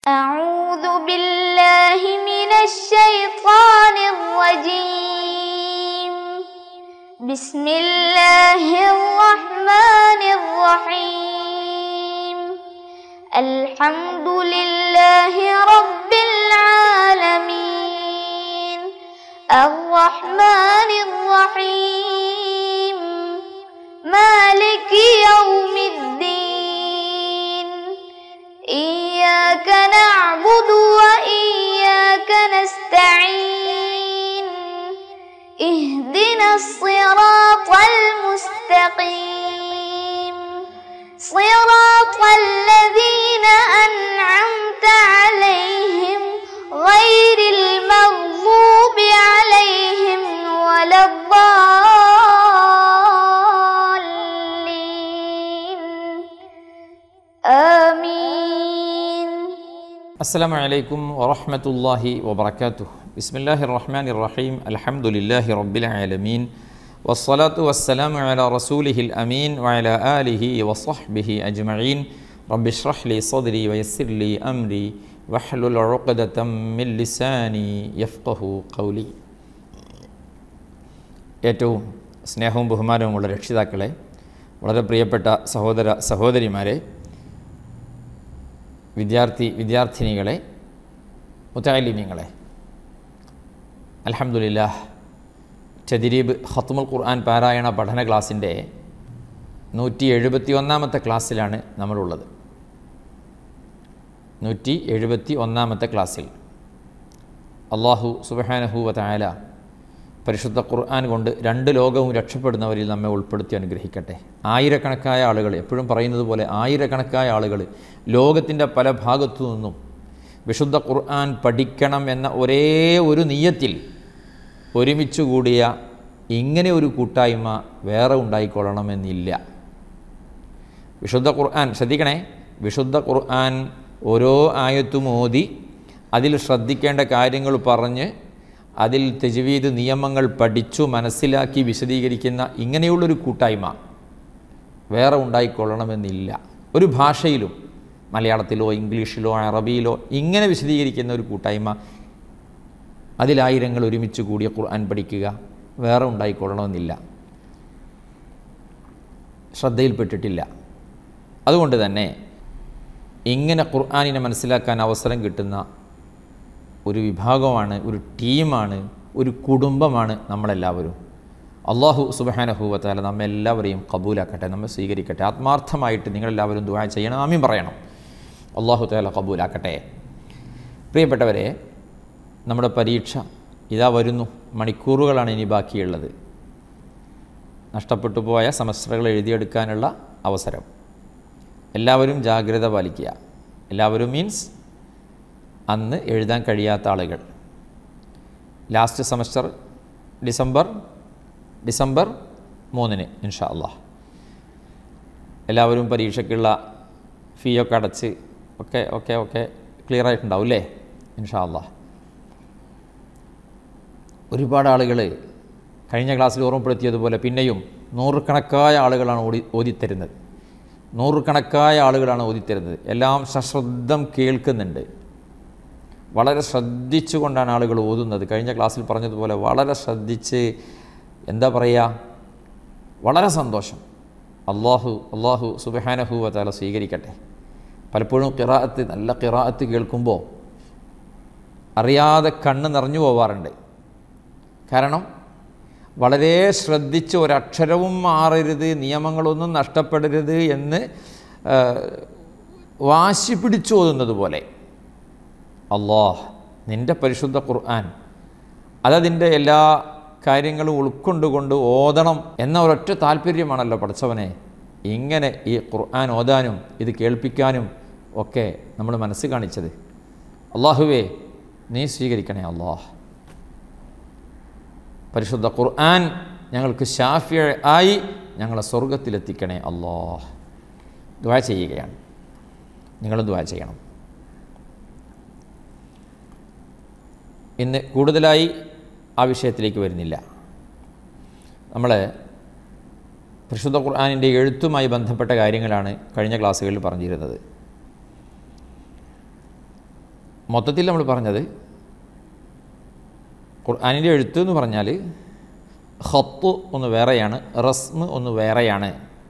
أعوذ بالله من الشيطان الرجيم بسم الله الرحمن الرحيم الحمد لله رب العالمين الرحمن الرحيم مالك يوم الدين إياك نعبد وإياك نستعين اهدنا الصراط المستقيم صراط الذين أنعمت عليهم غير المغضوب عليهم ولا الضالين آمين السلام عليكم ورحمة الله وبركاته بسم الله الرحمن الرحيم الحمد لله رب العالمين والصلاة والسلام على رسوله الأمين وعلى آله وصحبه أجمعين رب اشرح لي صدري ويسر لي أمري واحلل عقدة من لساني يفقه قولي ഏറ്റവും സ്നേഹവും ബഹുമാനവുമുള്ള രക്ഷിതാക്കളെ വളരെ പ്രിയപ്പെട്ട സഹോദര സഹോദരിമാരെ വിദ്യാർത്ഥി വിദ്യാർത്ഥിനികളെ മുത്താലിമ്യങ്ങളെ അലഹമുല്ല ചദിരീബ് ഖത്തുമുൽ ഖുർആൻ പാരായണ പഠന ക്ലാസ്സിൻ്റെ നൂറ്റി എഴുപത്തി ഒന്നാമത്തെ ക്ലാസ്സിലാണ് നമ്മളുള്ളത് നൂറ്റി എഴുപത്തി ഒന്നാമത്തെ ക്ലാസ്സിൽ അള്ളാഹു സുബഹാനഹൂവ തായാല പരിശുദ്ധ ഖുർആൻ കൊണ്ട് രണ്ട് ലോകവും രക്ഷപ്പെടുന്നവരിൽ നമ്മെ ഉൾപ്പെടുത്തി അനുഗ്രഹിക്കട്ടെ ആയിരക്കണക്കായ ആളുകൾ എപ്പോഴും പറയുന്നത് പോലെ ആയിരക്കണക്കായ ആളുകൾ ലോകത്തിൻ്റെ പല ഭാഗത്തു നിന്നും വിശുദ്ധ ഖുർആൻ പഠിക്കണം എന്ന ഒരേ ഒരു നീയത്തിൽ ഒരുമിച്ച് കൂടിയ ഇങ്ങനെ ഒരു കൂട്ടായ്മ വേറെ ഉണ്ടായിക്കൊള്ളണമെന്നില്ല വിശുദ്ധ ഖുർആൻ ശ്രദ്ധിക്കണേ വിശുദ്ധ ഖുർആൻ ഓരോ ആയത്തും ഓതി അതിൽ ശ്രദ്ധിക്കേണ്ട കാര്യങ്ങൾ പറഞ്ഞ് അതിൽ തെജുവീദ് നിയമങ്ങൾ പഠിച്ചു മനസ്സിലാക്കി വിശദീകരിക്കുന്ന ഇങ്ങനെയുള്ളൊരു കൂട്ടായ്മ വേറെ ഉണ്ടായിക്കൊള്ളണമെന്നില്ല ഒരു ഭാഷയിലും മലയാളത്തിലോ ഇംഗ്ലീഷിലോ അറബിയിലോ ഇങ്ങനെ വിശദീകരിക്കുന്ന ഒരു കൂട്ടായ്മ അതിലായിരങ്ങൾ ഒരുമിച്ച് കൂടിയ ഖുർആൻ പഠിക്കുക വേറെ ഉണ്ടായിക്കൊള്ളണമെന്നില്ല ശ്രദ്ധയിൽപ്പെട്ടിട്ടില്ല അതുകൊണ്ട് തന്നെ ഇങ്ങനെ ഖുർആാനിനെ മനസ്സിലാക്കാൻ അവസരം കിട്ടുന്ന ഒരു വിഭാഗമാണ് ഒരു ടീമാണ് ഒരു കുടുംബമാണ് നമ്മളെല്ലാവരും അള്ളാഹു സുബഹാനഹൂവത്താല നമ്മെല്ലാവരെയും കബൂലാക്കട്ടെ നമ്മെ സ്വീകരിക്കട്ടെ ആത്മാർത്ഥമായിട്ട് നിങ്ങളെല്ലാവരും ദുആ ചെയ്യണം ആമീൻ പറയണം അള്ളാഹു താല കബൂലാക്കട്ടെ പ്രിയപ്പെട്ടവരെ നമ്മുടെ പരീക്ഷ ഇതാ വരുന്നു മണിക്കൂറുകളാണ് ഇനി ബാക്കിയുള്ളത് നഷ്ടപ്പെട്ടു പോയ സെമസ്റ്ററുകൾ എഴുതിയെടുക്കാനുള്ള അവസരം എല്ലാവരും ജാഗ്രത പാലിക്കുക എല്ലാവരും മീൻസ് അന്ന് എഴുതാൻ കഴിയാത്ത ആളുകൾ ലാസ്റ്റ് സെമസ്റ്റർ ഡിസംബർ ഡിസംബർ മൂന്നിന് ഇൻഷാ അള്ളാഹ് എല്ലാവരും പരീക്ഷയ്ക്കുള്ള ഫീ ഒക്കെ അടച്ച് ഒക്കെ ഒക്കെ ഒക്കെ ക്ലിയർ ആയിട്ടുണ്ടാവും അല്ലേ ഇൻഷാ അള്ളാഹ് ഒരുപാട് ആളുകൾ കഴിഞ്ഞ ക്ലാസ്സിൽ ഓർമ്മപ്പെടുത്തിയതുപോലെ പിന്നെയും നൂറുകണക്കായ ആളുകളാണ് ഓടി ഓതിത്തരുന്നത് നൂറുകണക്കായ ആളുകളാണ് ഓതിത്തരുന്നത് എല്ലാം സശ്രദ്ധം കേൾക്കുന്നുണ്ട് വളരെ ശ്രദ്ധിച്ചുകൊണ്ടാണ് ആളുകൾ ഓതുന്നത് കഴിഞ്ഞ ക്ലാസ്സിൽ പറഞ്ഞതുപോലെ വളരെ ശ്രദ്ധിച്ച് എന്താ പറയുക വളരെ സന്തോഷം അള്ളാഹു അള്ളാഹു സുബഹാനഹുവ താല സ്വീകരിക്കട്ടെ പലപ്പോഴും കിറാഅത്ത് നല്ല കിറാഅത്ത് കേൾക്കുമ്പോൾ അറിയാതെ കണ്ണ് നിറഞ്ഞു പോവാറുണ്ട് കാരണം വളരെ ശ്രദ്ധിച്ച് ഒരക്ഷരവും മാറരുത് നിയമങ്ങളൊന്നും നഷ്ടപ്പെടരുത് എന്ന് ആ, വാശി പിടിച്ചു ഓതുന്നത് പോലെ അള്ളാഹ് നിൻ്റെ പരിശുദ്ധ ഖുർആൻ അതതിൻ്റെ എല്ലാ കാര്യങ്ങളും ഉൾക്കൊണ്ടുകൊണ്ട് ഓതണം എന്ന ഒരൊറ്റ താല്പര്യമാണല്ലോ പഠിച്ചവനെ ഇങ്ങനെ ഈ ഖുർആൻ ഓതാനും ഇത് കേൾപ്പിക്കാനും ഒക്കെ നമ്മൾ മനസ്സ് കാണിച്ചത് അള്ളാഹുവേ നീ സ്വീകരിക്കണേ അള്ളാഹ് പരിശുദ്ധ ഖുർആൻ ഞങ്ങൾക്ക് ഷാഫിയ ആയി ഞങ്ങളെ സ്വർഗത്തിലെത്തിക്കണേ അള്ളാഹ് ദ്വാ ചെയ്യുകയാണ് നിങ്ങൾ ദ്വാ ചെയ്യണം ഇന്ന് കൂടുതലായി ആ വിഷയത്തിലേക്ക് വരുന്നില്ല നമ്മൾ പരിശുദ്ധ ഖുർആാനിൻ്റെ എഴുത്തുമായി ബന്ധപ്പെട്ട കാര്യങ്ങളാണ് കഴിഞ്ഞ ക്ലാസ്സുകളിൽ പറഞ്ഞിരുന്നത് മൊത്തത്തിൽ നമ്മൾ പറഞ്ഞത് ഖുർആാനിൻ്റെ എഴുത്ത് എന്ന് പറഞ്ഞാൽ ഹത്ത് ഒന്ന് വേറെയാണ് റസ്മ് ഒന്ന് വേറെയാണ്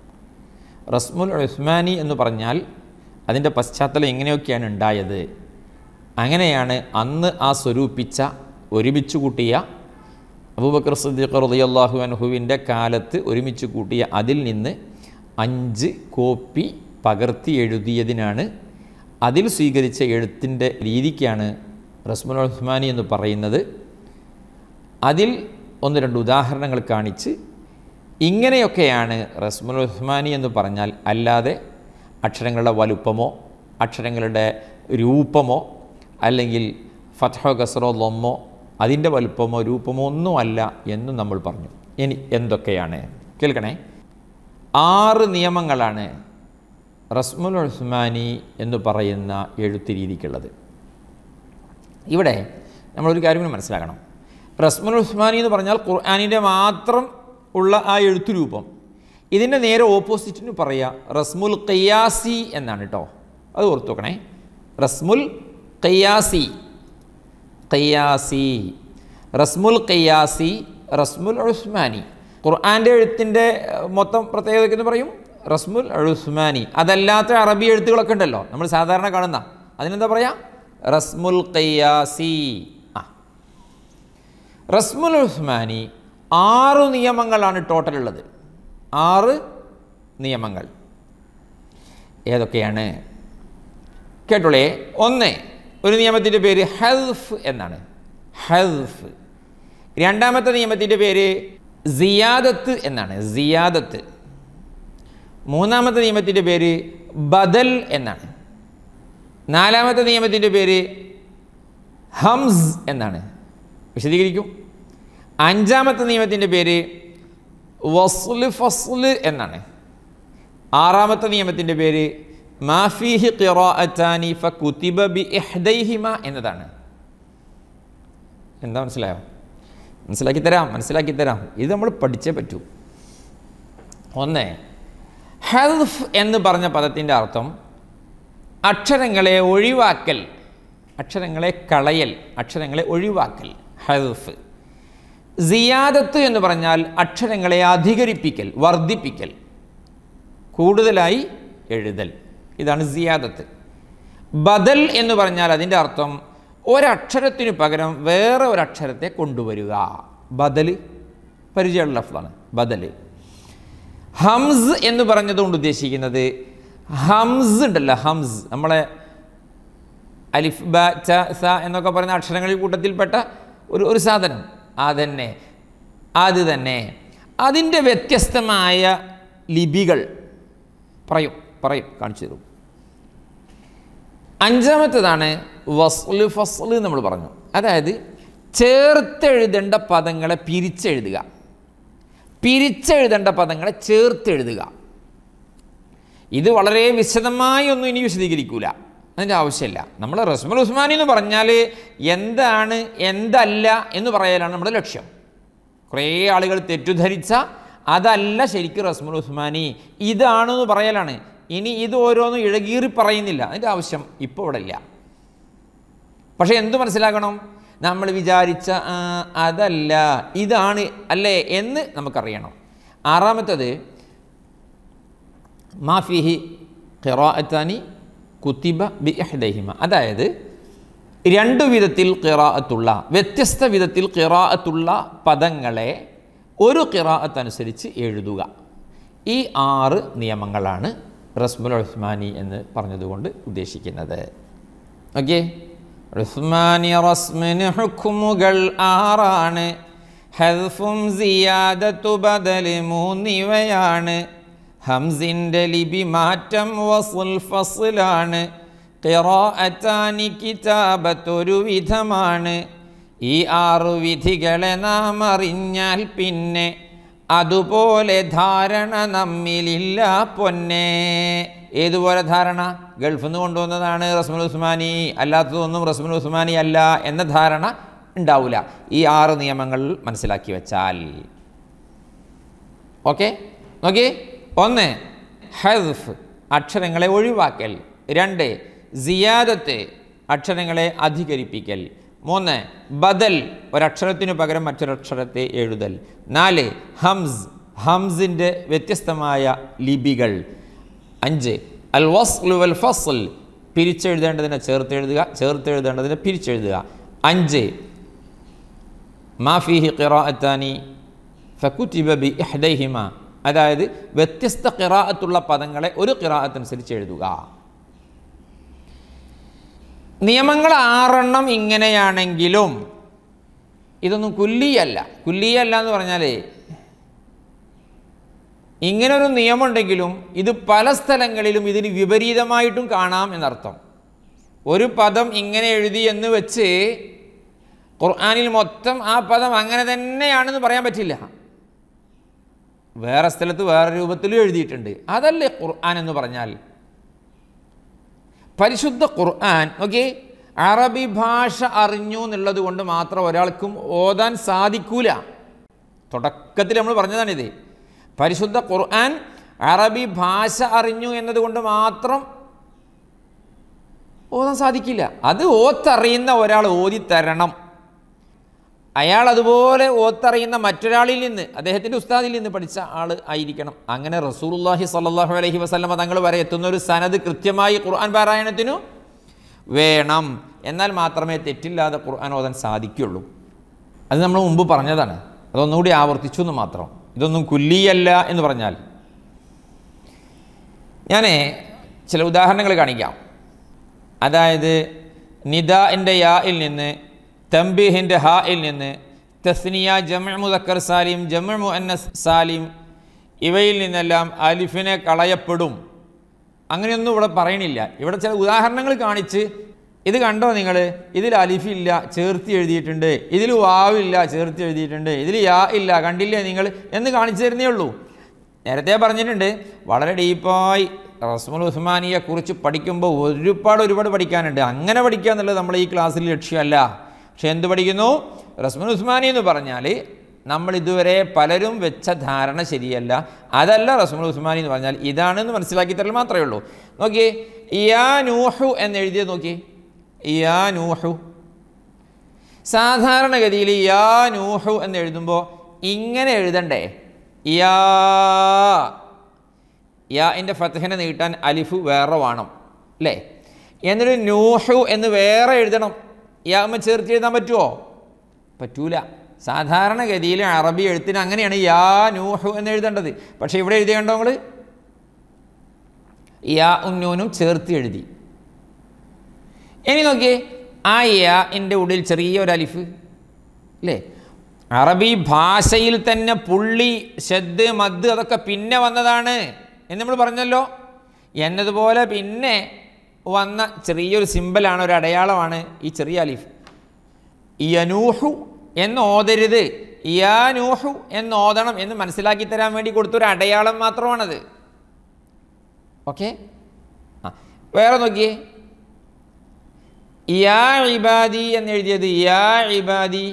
റസ്മുൽ ഉസ്മാനി എന്ന് പറഞ്ഞാൽ അതിൻ്റെ പശ്ചാത്തലം എങ്ങനെയൊക്കെയാണ് ഉണ്ടായത് അങ്ങനെയാണ് അന്ന് ആ സ്വരൂപിച്ച ഒരുമിച്ച് കൂട്ടിയ അബൂബക്കർ സിദ്ദീഖ് റളിയല്ലാഹു അൻഹുവിൻ്റെ കാലത്ത് ഒരുമിച്ച് കൂട്ടിയ അതിൽ നിന്ന് അഞ്ച് കോപ്പി പകർത്തി എഴുതിയതിനാണ് അതിൽ സ്വീകരിച്ച എഴുത്തിൻ്റെ രീതിക്കാണ് റസ്മുൽ ഉസ്മാനി എന്ന് പറയുന്നത് അതിൽ ഒന്ന് രണ്ട് ഉദാഹരണങ്ങൾ കാണിച്ച് ഇങ്ങനെയൊക്കെയാണ് റസ്മുൽ ഉസ്മാനി എന്ന് പറഞ്ഞാൽ അല്ലാതെ അക്ഷരങ്ങളുടെ വലുപ്പമോ അക്ഷരങ്ങളുടെ രൂപമോ അല്ലെങ്കിൽ ഫത്ഹോ കസറോ ലൊമ്മോ അതിൻ്റെ വലുപ്പമോ രൂപമോ ഒന്നുമല്ല എന്നും നമ്മൾ പറഞ്ഞു ഇനി എന്തൊക്കെയാണ് കേൾക്കണേ ആറ് നിയമങ്ങളാണ് റസ്മുൽ ഉസ്മാനി എന്ന് പറയുന്ന എഴുത്ത് രീതിക്കുള്ളത് ഇവിടെ നമ്മളൊരു കാര്യം കൂടി മനസ്സിലാക്കണം റസ്മുൽ ഉസ്മാനി എന്ന് പറഞ്ഞാൽ ഖുർആാനിൻ്റെ മാത്രം ഉള്ള ആ എഴുത്തു രൂപം ഇതിൻ്റെ നേരെ ഓപ്പോസിറ്റിന് പറയുക റസ്മുൽ ഖയ്യാസി എന്നാണ് കേട്ടോ അത് ഓർത്ത് നോക്കണേ റസ്മുൽ ഖയ്യാസി ഖയ്യാസി റസ്മുൽ ഖയ്യാസി റസ്മുൽ ഉസ്മാനി ഖുർആൻ്റെ എഴുത്തിൻ്റെ ഏഹ്, മൊത്തം പ്രത്യേകത എന്ന് പറയും റസ്മുൽ ഉസ്മാനി അതല്ലാത്ത അറബി എഴുത്തുകളൊക്കെ ഉണ്ടല്ലോ നമ്മൾ സാധാരണ കാണുന്ന അതിനെന്താ പറയുക റസ്മുൽ ഖയ്യാസി ആ റസ്മുൽ ഉസ്മാനി ആറ് നിയമങ്ങളാണ് ടോട്ടൽ ഉള്ളത് ആറ് നിയമങ്ങൾ ഏതൊക്കെയാണ് കേട്ടോളേ ഒന്ന് ഒരു നിയമത്തിൻ്റെ പേര് ഹെൽഫ് എന്നാണ് ഹെൽഫ് രണ്ടാമത്തെ നിയമത്തിൻ്റെ പേര് സിയാദത്ത് എന്നാണ് സിയാദത്ത് മൂന്നാമത്തെ നിയമത്തിൻ്റെ പേര് ബദൽ എന്നാണ് നാലാമത്തെ നിയമത്തിൻ്റെ പേര് ഹംസ് എന്നാണ് വിശദീകരിക്കും അഞ്ചാമത്തെ നിയമത്തിൻ്റെ പേര് വസ്ല് ഫസ്ല് എന്നാണ് ആറാമത്തെ നിയമത്തിൻ്റെ പേര് മാഫിഹി ഖിറാഅത്താനി ഫകുതിബ ബി ഇഹ്ദൈഹിമ എന്നതാണ് എന്താ മനസ്സിലായോ മനസ്സിലാക്കി തരാം മനസ്സിലാക്കി തരാം ഇത് നമ്മൾ പഠിച്ചേ പറ്റൂ ഒന്ന് ഹെൽഫ് എന്ന് പറഞ്ഞ പദത്തിൻ്റെ അർത്ഥം അക്ഷരങ്ങളെ ഒഴിവാക്കൽ അക്ഷരങ്ങളെ കളയൽ അക്ഷരങ്ങളെ ഒഴിവാക്കൽ ഹെൽഫ് സിയാദത്ത് എന്ന് പറഞ്ഞാൽ അക്ഷരങ്ങളെ അധികരിപ്പിക്കൽ വർദ്ധിപ്പിക്കൽ കൂടുതലായി എഴുതൽ ഇതാണ് സിയാദത്ത് ബദൽ എന്ന് പറഞ്ഞാൽ അതിൻ്റെ അർത്ഥം ഒരക്ഷരത്തിന് പകരം വേറെ ഒരക്ഷരത്തെ കൊണ്ടുവരിക ബദൽ പരിചയമുള്ള ലഫ്ലാണ് ബദൽ ഹംസ് എന്ന് പറഞ്ഞതുകൊണ്ട് ഉദ്ദേശിക്കുന്നത് ഹംസ് ഉണ്ടല്ലോ ഹംസ് നമ്മളെ അലിഫ് ബ ച സ എന്നൊക്കെ പറയുന്ന അക്ഷരങ്ങളിൽ കൂട്ടത്തിൽപ്പെട്ട ഒരു ഒരു സാധനം അതന്നെ അത് തന്നെ അതിൻ്റെ വ്യത്യസ്തമായ ലിപികൾ പറയും പറയും കാണിച്ചു തരും അഞ്ചാമത്തേതാണ് വസ്ല് ഫസ്ല് നമ്മൾ പറഞ്ഞു അതായത് ചേർത്തെഴുതേണ്ട പദങ്ങളെ പിരിച്ചെഴുതുക പിരിച്ചെഴുതേണ്ട പദങ്ങളെ ചേർത്തെഴുതുക ഇത് വളരെ വിശദമായി ഒന്നും ഇനി വിശദീകരിക്കൂല അതിൻ്റെ ആവശ്യമില്ല നമ്മൾ റസ്മുൽ ഉസ്മാനി എന്ന് പറഞ്ഞാൽ എന്താണ് എന്തല്ല എന്ന് പറയലാണ് നമ്മുടെ ലക്ഷ്യം കുറേ ആളുകൾ തെറ്റിദ്ധരിച്ച അതല്ല ശരിക്കും റസ്മുൽ ഉസ്മാനി ഇതാണെന്ന് പറയലാണ് ഇനി ഇത് ഓരോന്നും ഇഴകീറി പറയുന്നില്ല അതിൻ്റെ ആവശ്യം ഇപ്പോൾ ഇവിടെ ഇല്ല പക്ഷേ എന്തു മനസ്സിലാക്കണം നമ്മൾ വിചാരിച്ച ആ, അതല്ല ഇതാണ് അല്ലേ എന്ന് നമുക്കറിയണം ആറാമത്തത് മാഫിഹി ഖിറാഅത്താനി കുത്തിബ ബി ഇഹ്ദഹിമ അതായത് രണ്ട് വിധത്തിൽ ഖിറാഅത്തുള്ള വ്യത്യസ്ത വിധത്തിൽ ഖിറാഅത്തുള്ള പദങ്ങളെ ഒരു ഖിറാഅത്ത് അനുസരിച്ച് എഴുതുക ഈ ആറ് നിയമങ്ങളാണ് റസ്മുൽ ഉസ്മാനി എന്ന് പറഞ്ഞതുകൊണ്ട് ഉദ്ദേശിക്കുന്നത് ഓക്കെ ഉസ്മാനി റസ്മിന് ഹുക്കുമുകൾ ആറാണ് ഹെൽഫും സിയാദത്തു ബദൽ മൂന്നിവയാണ് ഹംസിൻ്റെ ലിപി മാറ്റം വസുൽ ഫസ്ലാണ് ഖിറാഅത്താനി കിതാബത്തൊരു വിധമാണ് ഈ ആറു വിധികളെ നാം അറിഞ്ഞാൽ പിന്നെ അതുപോലെ ധാരണ നമ്മിലില്ല പൊന്നെ ഏതുപോലെ ധാരണ ഗൾഫിൽ നിന്ന് കൊണ്ടുവന്നതാണ് റസ്മുൽ ഉസ്മാനി അല്ലാത്തതൊന്നും റസ്മുൽ ഉസ്മാനി അല്ല എന്ന ധാരണ ഉണ്ടാവില്ല ഈ ആറ് നിയമങ്ങൾ മനസ്സിലാക്കി വെച്ചാൽ ഓക്കെ നോക്കി ഒന്ന് ഹെൽഫ് അക്ഷരങ്ങളെ ഒഴിവാക്കൽ രണ്ട് സിയാദത്ത് അക്ഷരങ്ങളെ അധികരിപ്പിക്കൽ മൂന്ന് ബദൽ ഒരക്ഷരത്തിനു പകരം മറ്റൊരക്ഷരത്തെ എഴുതൽ നാല് ഹംസ് ഹംസിൻ്റെ വ്യത്യസ്തമായ ലിപികൾ അഞ്ച് അൽ വസ്ലു വൽ ഫസ്ൽ പിരിച്ചെഴുതേണ്ടതിനെ ചേർത്തെഴുതുക ചേർത്തെഴുതേണ്ടതിനെ പിരിച്ചെഴുതുക അഞ്ച് മാഫിഹി ഖിറാഅത്താനി ഫക്കുറ്റിബ ബി ഇഹ്ദൈഹിമ അതായത് വ്യത്യസ്ത ഖിറാഅത്തുള്ള പദങ്ങളെ ഒരു ഖിറാഅത്തനുസരിച്ച് എഴുതുക നിയമങ്ങൾ ആറെണ്ണം ഇങ്ങനെയാണെങ്കിലും ഇതൊന്നും കുല്ലിയല്ല കുല്ലിയല്ല എന്ന് പറഞ്ഞാൽ ഇങ്ങനൊരു നിയമമുണ്ടെങ്കിലും ഇത് പല സ്ഥലങ്ങളിലും ഇതിന് വിപരീതമായിട്ടും കാണാം എന്നർത്ഥം ഒരു പദം ഇങ്ങനെ എഴുതി എന്ന് വെച്ച് ഖുർആാനിൽ മൊത്തം ആ പദം അങ്ങനെ തന്നെയാണെന്ന് പറയാൻ പറ്റില്ല വേറെ സ്ഥലത്ത് വേറെ രൂപത്തിലും എഴുതിയിട്ടുണ്ട് അതല്ലേ ഖുർആൻ എന്ന് പറഞ്ഞാൽ പരിശുദ്ധ ഖുർആൻ ഓക്കെ അറബി ഭാഷ അറിഞ്ഞു എന്നുള്ളത് കൊണ്ട് മാത്രം ഒരാൾക്കും ഓതാൻ സാധിക്കൂല തുടക്കത്തിൽ നമ്മൾ പറഞ്ഞതാണിത് പരിശുദ്ധ ഖുർആൻ അറബി ഭാഷ അറിഞ്ഞു എന്നതുകൊണ്ട് മാത്രം ഓതാൻ സാധിക്കില്ല അത് ഓത്തറിയുന്ന ഒരാൾ ഓതിത്തരണം അയാൾ അതുപോലെ ഓത്തറിയുന്ന മറ്റൊരാളിൽ നിന്ന് അദ്ദേഹത്തിൻ്റെ ഉസ്താദിൽ നിന്ന് പഠിച്ച ആൾ ആയിരിക്കണം അങ്ങനെ റസൂലുള്ളാഹി സ്വല്ലല്ലാഹു അലൈഹി വസല്ലമ തങ്ങൾ വരെ എത്തുന്ന ഒരു സനത് കൃത്യമായി ഖുർആൻ പാരായണത്തിനു വേണം എന്നാൽ മാത്രമേ തെറ്റില്ലാതെ ഖുർആൻ ഓതാൻ സാധിക്കുള്ളൂ അത് നമ്മൾ മുമ്പ് പറഞ്ഞതാണ് അതൊന്നുകൂടി ആവർത്തിച്ചു എന്ന് മാത്രം ഇതൊന്നും കുല്ലിയല്ല എന്ന് പറഞ്ഞാൽ ഞാൻ ചില ഉദാഹരണങ്ങൾ കാണിക്കാം അതായത് നിദാഇൻ്റെ യായിൽ നിന്ന് തംബീഹിൻ്റെ ഹായിൽ നിന്ന് തസ്നിയ ജമ മുദക്കർ സാലിം ജമ മുഅന്നസ് സാലിം ഇവയിൽ നിന്നെല്ലാം അലിഫിനെ കളയപ്പെടും അങ്ങനെയൊന്നും ഇവിടെ പറയണില്ല ഇവിടെ ചില ഉദാഹരണങ്ങൾ കാണിച്ച് ഇത് കണ്ടോ നിങ്ങൾ ഇതിൽ അലിഫില്ല ചേർത്തി എഴുതിയിട്ടുണ്ട് ഇതിൽ വാവില്ല ചേർത്തി എഴുതിയിട്ടുണ്ട് ഇതിൽ യാ ഇല്ല കണ്ടില്ലേ നിങ്ങൾ എന്ന് കാണിച്ചു തരുന്നേ ഉള്ളൂ നേരത്തെ പറഞ്ഞിട്ടുണ്ട് വളരെ ഡീപ്പായി റസ്മുൽ ഉസ്മാനിയെ കുറിച്ച് പഠിക്കുമ്പോൾ ഒരുപാട് ഒരുപാട് പഠിക്കാനുണ്ട് അങ്ങനെ പഠിക്കുക എന്നുള്ളത് നമ്മൾ ഈ ക്ലാസ്സിൽ ലക്ഷ്യമല്ല പക്ഷെ എന്ത് പഠിക്കുന്നു റസ്മുൽ ഉസ്മാനി എന്ന് പറഞ്ഞാൽ നമ്മൾ ഇതുവരെ പലരും വെച്ച ധാരണ ശരിയല്ല അതല്ല റസ്മുൽ ഉസ്മാനി എന്ന് പറഞ്ഞാൽ ഇതാണെന്ന് മനസ്സിലാക്കി തരൽ മാത്രമേ ഉള്ളൂ നോക്കിയേ യാ നൂഹു എന്ന് എഴുതിയത് നോക്കി യാ നൂഹു സാധാരണഗതിയിൽ യാ നൂഹു എന്ന് എഴുതുമ്പോൾ ഇങ്ങനെ എഴുതണ്ടേ യാ യാ എൻ്റെ ഫത്തഹിനെ നീട്ടാൻ അലിഫ് വേറെ വേണം അല്ലേ എന്നിട്ട് നൂഹു എന്ന് വേറെ എഴുതണം യാമ ചേർത്ത് എഴുതാൻ പറ്റുമോ പറ്റൂല സാധാരണഗതിയിൽ അറബി എഴുത്തിന് അങ്ങനെയാണ് യാ നൂഹു എന്ന് എഴുതേണ്ടത് പക്ഷേ ഇവിടെ എഴുതിയ കണ്ടോ നമ്മൾ യാ ഉന്നൂനും ചേർത്ത് എഴുതി ഇനി നോക്കിയേ ആ യാ എൻ്റെ ഉള്ളിൽ ചെറിയൊരു അലിഫ് അല്ലേ അറബി ഭാഷയിൽ തന്നെ പുള്ളി ഷദ് മദ് അതൊക്കെ പിന്നെ വന്നതാണ് എന്ന് നമ്മൾ പറഞ്ഞല്ലോ എന്നതുപോലെ പിന്നെ വന്ന ചെറിയൊരു സിമ്പലാണ് ഒരു അടയാളമാണ് ഈ ചെറിയ അലിഫ് യനൂഹു എന്ന് ഓതരുത് യാനൂഹു എന്ന് ഓതണം എന്ന് മനസ്സിലാക്കി തരാൻ വേണ്ടി കൊടുത്തൊരു അടയാളം മാത്രമാണത് ഓക്കെ ആ വേറെ നോക്കിയേ യാ ഇബാദി എന്ന് എഴുതിയത് യാ ഇബാദി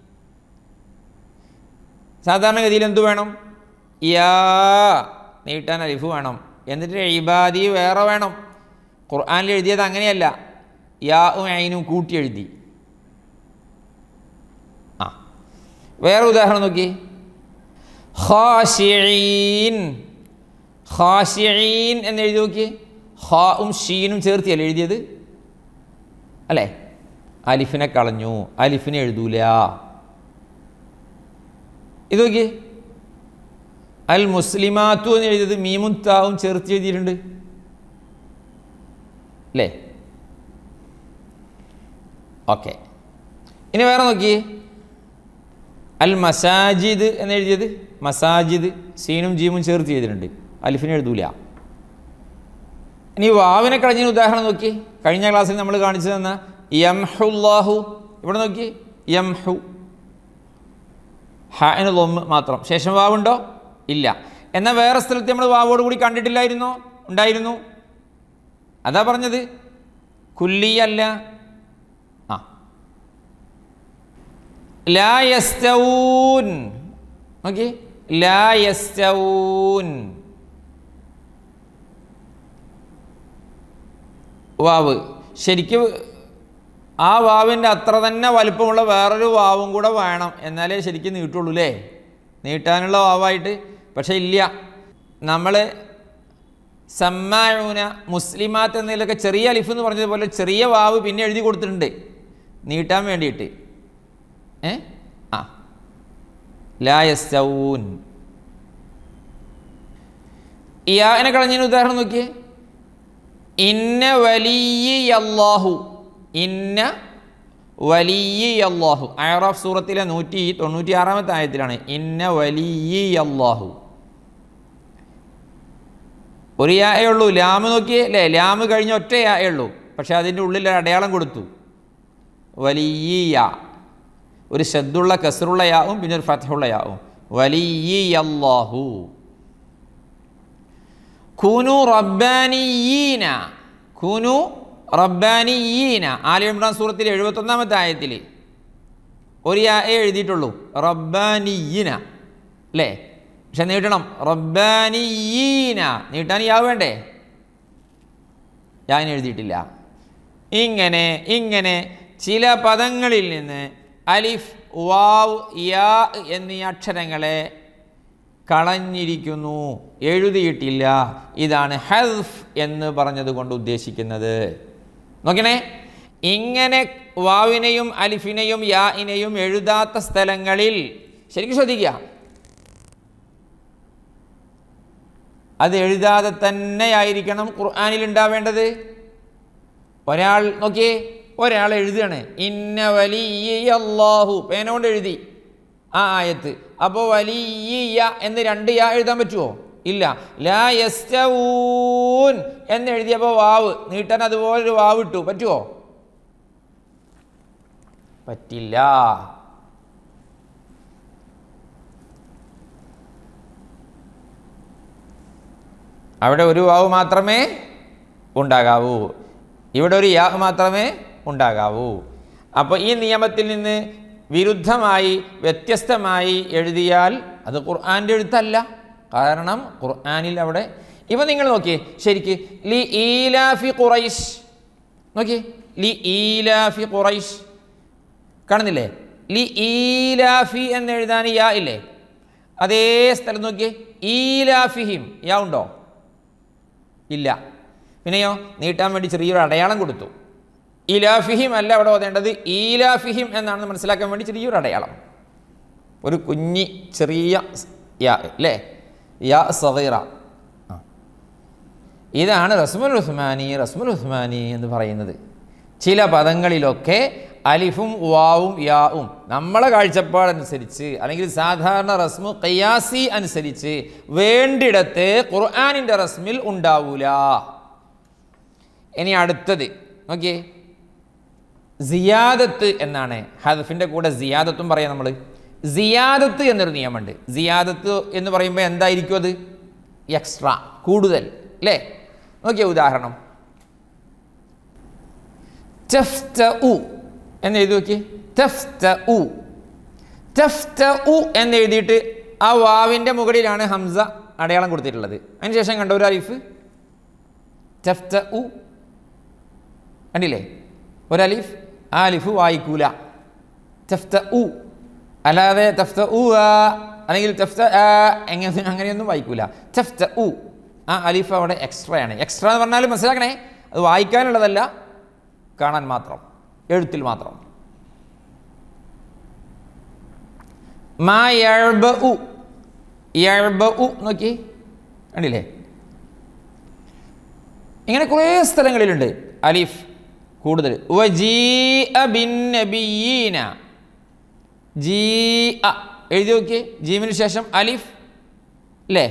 സാധാരണഗതിയിൽ എന്തു വേണം യാ നീട്ടാൻ അലിഫ് വേണം എന്നിട്ട് ഇബാദി വേറെ വേണം ഖുർആാനിൽ എഴുതിയത് അങ്ങനെയല്ല യാവും ഐനും കൂട്ടി എഴുതി ആ വേറെ ഉദാഹരണം നോക്കി ഖാഷിഈൻ ഖാഷിഈൻ എന്ന് എഴുതി നോക്കി ഹാവും ഷീനും ചേർത്തിയല്ലേ എഴുതിയത് അല്ലേ അലിഫിനെ കളഞ്ഞു അലിഫിനെ എഴുതൂല ഇത് നോക്കി അൽ മുസ്ലിമാത്തു എന്ന് എഴുതിയത് മീമും താവും ചേർത്ത് എഴുതിയിട്ടുണ്ട് അല്ലേ ഓക്കെ ഇനി വേറെ നോക്കിയേ അൽ മസാജിദ് എന്ന് എഴുതിയത് മസാജിദ് സീനും ജീമും ചേർത്ത് ചെയ്തിട്ടുണ്ട് അലിഫിനെ എഴുതൂല ഇനി വാവിനെ കഴിഞ്ഞ ഉദാഹരണം നോക്കി കഴിഞ്ഞ ക്ലാസ്സിൽ നമ്മൾ കാണിച്ചു തന്ന യംഹുല്ലാഹു ഇവിടെ നോക്കി യംഹു ഹാന് ലൊമ്മ് മാത്രം ശേഷം വാവുണ്ടോ ഇല്ല എന്നാൽ വേറെ സ്ഥലത്ത് നമ്മൾ വാവോട് കൂടി കണ്ടിട്ടില്ലായിരുന്നോ ഉണ്ടായിരുന്നു അതാ പറഞ്ഞത് കുല്ലിയല്ല ആ ലാ യസ്തഊൻ നോക്കി ലാ യസ്തഊൻ വാവ് ശരിക്കും ആ വാവിൻ്റെ അത്ര തന്നെ വലിപ്പമുള്ള വേറൊരു വാവും കൂടെ വേണം എന്നാലേ ശരിക്കും നീട്ടുള്ളൂ അല്ലേ നീട്ടാനുള്ള വാവായിട്ട് പക്ഷേ ഇല്ല നമ്മൾ സമ്മാഴൂന മുസ്ലിമാത്ത് എന്നതിലൊക്കെ ചെറിയ അലിഫ് എന്ന് പറഞ്ഞതുപോലെ ചെറിയ വാവ് പിന്നെ എഴുതി കൊടുത്തിട്ടുണ്ട് നീട്ടാൻ വേണ്ടിയിട്ട് ഏ ആ ലായസൂൻ ഇയാനെ കളഞ്ഞതിന് ഉദാഹരണം നോക്കിയേ ഇന്ന വലിയ അള്ളാഹു ഇന്ന വലിയ അള്ളാഹു അയറാഫ് സൂറത്തിലെ നൂറ്റി തൊണ്ണൂറ്റി ആറാമത്തെ ആയത്തിലാണ് ഇന്ന വലിയ അള്ളാഹു ഒരു യായേ ഉള്ളൂ ലാമ് നോക്കിയേ അല്ലേ ലാമ് കഴിഞ്ഞ ഒറ്റ യായേ ഉള്ളൂ പക്ഷെ അതിൻ്റെ ഉള്ളിൽ ഒരു അടയാളം കൊടുത്തു വലിയ ഒരു ശബ്ദുള്ള കസറുള്ള യാവും പിന്നെ ഒരു ഫത്തുള്ള യാവും വലിയ അള്ളാഹു ഖുനു റബ്ബാനിയീന ഖുനു റബ്ബാനിയീന ആലി ഇമ്രാൻ സൂറത്തിൽ എഴുപത്തൊന്നാമത്തെ ആയത്തിൽ ഒരു യാ എഴുതിയിട്ടുള്ളൂ റബ്ബാനിയീന അല്ലേ പക്ഷെ നീട്ടണം റബ്ബാനിയീന നീട്ടാൻ യാ വേണ്ടേ ഞാൻ എഴുതിയിട്ടില്ല ഇങ്ങനെ ഇങ്ങനെ ചില പദങ്ങളിൽ നിന്ന് അലിഫ് വാവ് യാ എന്നീ അക്ഷരങ്ങളെ കളഞ്ഞിരിക്കുന്നു എഴുതിയിട്ടില്ല ഇതാണ് ഹൽഫ് എന്ന് പറഞ്ഞതുകൊണ്ട് ഉദ്ദേശിക്കുന്നത് നോക്കണേ ഇങ്ങനെ വാവിനെയും അലിഫിനെയും യാഇനെയും എഴുതാത്ത സ്ഥലങ്ങളിൽ ശരിക്കും ശ്രദ്ധിക്കുക അത് എഴുതാതെ തന്നെയായിരിക്കണം ഖുർആാനിൽ ഉണ്ടാവേണ്ടത് ഒരാൾ നോക്കിയേ ഒരാൾ എഴുതുകയാണ് ഇന്ന വലിയ അള്ളാഹു പേനോണ്ട് എഴുതി ആ ആയത്ത് അപ്പോൾ വലിയ എന്ന് രണ്ട് യാ എഴുതാൻ പറ്റുമോ ഇല്ല ലാ യസ്തഊൻ എന്ന് എഴുതിയപ്പോൾ വാവ് നീട്ടാൻ അതുപോലെ ഒരു വാവ് ഇട്ടു പറ്റുമോ പറ്റില്ല അവിടെ ഒരു വാവ് മാത്രമേ ഉണ്ടാകാവൂ ഇവിടെ ഒരു യാ മാത്രമേ ഉണ്ടാകാവൂ അപ്പോൾ ഈ നിയമത്തിൽ നിന്ന് വിരുദ്ധമായി വ്യത്യസ്തമായി എഴുതിയാൽ അത് ഖുർആാൻ്റെ എഴുത്തല്ല കാരണം ഖുർആാനിൽ അവിടെ ഇവ നിങ്ങൾ നോക്കിയേ ശരിക്ക് ലി ഈലാഫി ഖുറൈഷ് നോക്കിയേ ലി ഈലാഫി ഖുറൈഷ് കാണുന്നില്ലേ ലി ഈലാഫി എന്ന് എഴുതാൻ യാ ഇല്ലേ അതേ സ്ഥലം നോക്കിയേ ഈലാഫിഹിം യാ ഉണ്ടോ ഇല്ല പിന്നെയോ നീട്ടാൻ വേണ്ടി ചെറിയൊരു അടയാളം കൊടുത്തു ഇലാഫിഹിം അല്ല അവിടെ ഓതേണ്ടത് ഈലാഫിഹിം എന്നാണെന്ന് മനസ്സിലാക്കാൻ വേണ്ടി ചെറിയൊരു അടയാളം ഒരു കുഞ്ഞി ചെറിയ സ് യാ അല്ലേ യാ സഗീറ ആ. ഇതാണ് റസ്മുൽ ഉസ്മാനി റസ്മുൽ ഉസ്മാനി എന്ന് പറയുന്നത് ചില പദങ്ങളിലൊക്കെ അലിഫും വാവും യാവും നമ്മളെ കാഴ്ചപ്പാടനുസരിച്ച് അല്ലെങ്കിൽ സാധാരണ റസ്മു കയ്യാസി അനുസരിച്ച് വേണ്ടിടത്ത് ഖുർആാനിൻ്റെ റസ്മിൽ ഉണ്ടാവൂല ഇനി അടുത്തത് നോക്കിയേ സിയാദത്ത് എന്നാണ് ഹദഫിൻ്റെ കൂടെ സിയാദത്തും പറയാം നമ്മൾ സിയാദത്ത് എന്നൊരു നിയമമുണ്ട് സിയാദത്ത് എന്ന് പറയുമ്പോൾ എന്തായിരിക്കും അത് എക്സ്ട്രാ കൂടുതൽ അല്ലേ നോക്കിയ ഉദാഹരണം തെഫ്ത ഉ എന്ന് എഴുതി നോക്കി തെഫ്ത ഉ തെഫ്ത ഉ എന്ന് എഴുതിയിട്ട് ആ വാവിൻ്റെ മുകളിലാണ് ഹംസ അടയാളം കൊടുത്തിട്ടുള്ളത് അതിനുശേഷം കണ്ട ഒരു അലിഫ് തെഫ്ത ഉ കണ്ടില്ലേ ഒരു അലിഫ് ആ അലിഫ് വായിക്കൂല തെഫ്ത ഉ അല്ലാതെ തെഫ്ത ഉ ആ അല്ലെങ്കിൽ തെഫ്ത ആ എങ്ങനെ അങ്ങനെയൊന്നും വായിക്കൂല തെഫ്ത ഉ ആ അലിഫ് അവിടെ എക്സ്ട്രാ ആണ് എക്സ്ട്രാ എന്ന് പറഞ്ഞാൽ മനസ്സിലാക്കണേ അത് വായിക്കാനുള്ളതല്ല കാണാൻ മാത്രം എഴുത്തിൽ മാത്രം മാ യഴ്ബ ഉ യഴ്ബ ഉ നോക്കി കണ്ടില്ലേ ഇങ്ങനെ കുറേ സ്ഥലങ്ങളിലുണ്ട് അലിഫ് കൂടുതൽ വജീഅ ബിൻ നബിയീന ജീ അ എഴുതി നോക്കിയേ ജീമിന് ശേഷം അലിഫ് അല്ലേ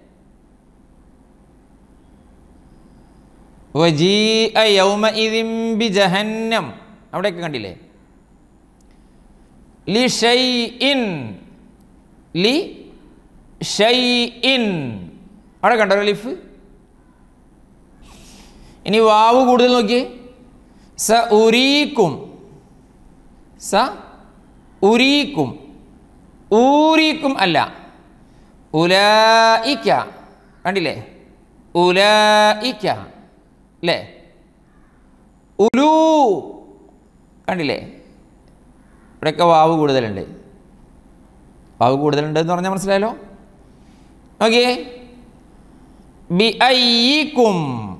വജീഅ യൗമഇദിൻ ബിജഹന്നം അവിടെയൊക്കെ കണ്ടില്ലേ ലി ഷൈഇൻ ലി ഷൈഇൻ അവിടെ കണ്ടോ അലിഫ് ഇനി വാവ് കൂടുതൽ നോക്കിയേ സ ഉരീക്കും സ ഉരീക്കും ഊരീക്കും അല്ല ഉലായിക്ക കണ്ടില്ലേ ഉലായിക്ക അല്ലേ ഉലൂ കണ്ടില്ലേ ഇവിടെയൊക്കെ വാവ് കൂടുതലുണ്ട് വാവ് കൂടുതലുണ്ട് എന്ന് പറഞ്ഞാൽ മനസ്സിലായല്ലോ ഓക്കെ ബി ഐക്കും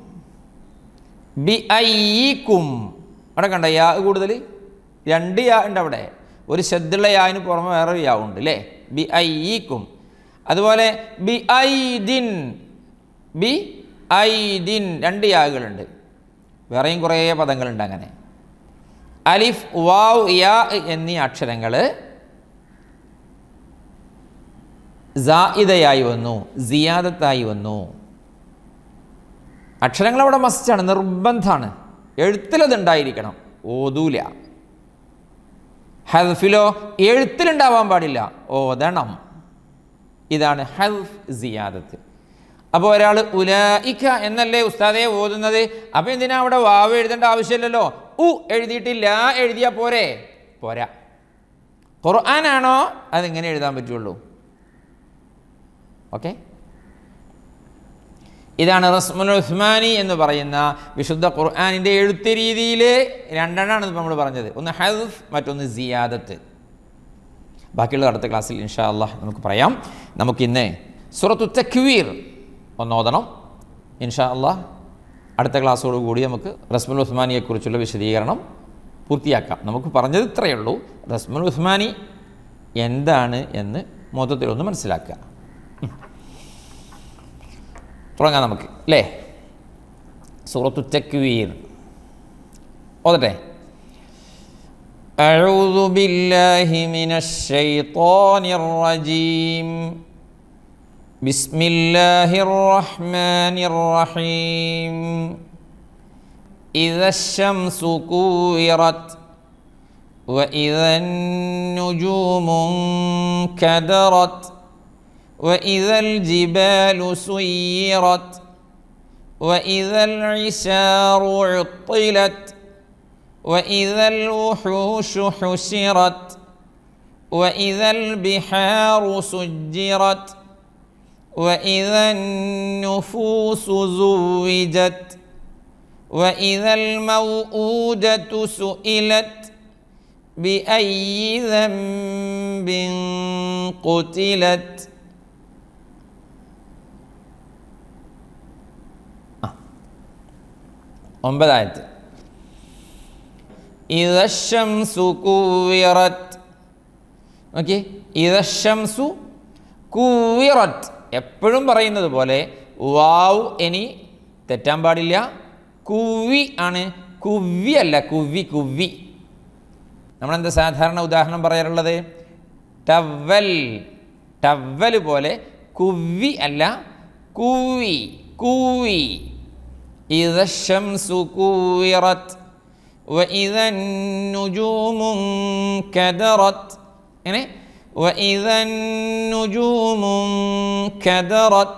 ബി ഐക്കും അവിടെ കണ്ട യാ കൂടുതൽ രണ്ട് യാ ഉണ്ട് അവിടെ ഒരു ശബ്ദുള്ള യാവിന് പുറമെ വേറൊരു യാ ഉണ്ട് അല്ലേ ബി ഐക്കും അതുപോലെ ബി ഐദിൻ ബി ഐദിൻ രണ്ട് യാകളുണ്ട് വേറെയും കുറേ പദങ്ങളുണ്ട് അങ്ങനെ അലിഫ് വാവ് യാ എന്നീ അക്ഷരങ്ങൾ ജായിദയായി വന്നു സിയാദത്തായി വന്നു അക്ഷരങ്ങൾ അവിടെ മസ്റ്റാണ് നിർബന്ധമാണ് എഴുത്തിലത് ഉണ്ടായിരിക്കണം ഓതൂല ഹൽഫിലോ എഴുത്തിലുണ്ടാവാൻ പാടില്ല ഓതണം ഇതാണ് ഹൽഫ് സിയാദത്ത് അപ്പോൾ ഒരാൾ ഉലായിക്ക എന്നല്ലേ ഉസ്താദെ ഓതുന്നത് അപ്പോൾ എന്തിനാ അവിടെ വാവ് എഴുതേണ്ട ആവശ്യമില്ലല്ലോ ഉ എഴുതിയിട്ടില്ല എഴുതിയാൽ പോരെ പോരാ ഖുർആനാണോ അതെങ്ങനെ എഴുതാൻ പറ്റുള്ളൂ ഓക്കെ ഇതാണ് റസ്മുൽ ഉസ്മാനി എന്ന് പറയുന്ന വിശുദ്ധ ഖുർആാനിൻ്റെ എഴുത്ത് രീതിയിൽ രണ്ടെണ്ണമാണ് നമ്മൾ പറഞ്ഞത് ഒന്ന് ഹൽഫ് മറ്റൊന്ന് സിയാദത്ത് ബാക്കിയുള്ള അടുത്ത ക്ലാസ്സിൽ ഇൻഷാ അള്ളാഹ് നമുക്ക് പറയാം നമുക്കിന്ന് സുറത്തു തക്വീർ ഒന്നോദണം ഇൻഷാ അള്ളാഹ് അടുത്ത ക്ലാസ്സോട് കൂടി നമുക്ക് റസ്മുൽ ഉസ്മാനിയെക്കുറിച്ചുള്ള വിശദീകരണം പൂർത്തിയാക്കാം നമുക്ക് പറഞ്ഞത് ഇത്രയേ ഉള്ളൂ റസ്മുൽ ഉസ്മാനി എന്താണ് എന്ന് മൊത്തത്തിലൊന്ന് മനസ്സിലാക്കുക തുടങ്ങാം നമുക്ക് അല്ലേ സൂറത്തു തക്വീർ ഓതട്ടെ أعوذ بالله من الشيطان الرجيم بسم الله الرحمن الرحيم إذا الشمس كورت وإذا النجوم انكدرت وإذا الجبال سيرت وإذا العشار عطلت وإذا الوحوش حشرت وإذا البحار سجرت وإذا النفوس زوجت وإذا الموءودة سئلت بأي ذنب قتلت ഒമ്പതായത് ഇതശംസു കൂവിറത്ത് ഓക്കെ ഇതശംസു കൂവിറത്ത് എപ്പോഴും പറയുന്നത് പോലെ വാവ് ഇനി തെറ്റാൻ പാടില്ല കുവി ആണ് കുവ്വി അല്ല കുവ്വി കുവ്വി നമ്മളെന്താ സാധാരണ ഉദാഹരണം പറയാറുള്ളത് ടവൽ ടവൽ പോലെ കുവ്വി അല്ല കൂവി കൂവി إذا الشمس كورت وإذا النجوم انكدرت يعني وإذا النجوم انكدرت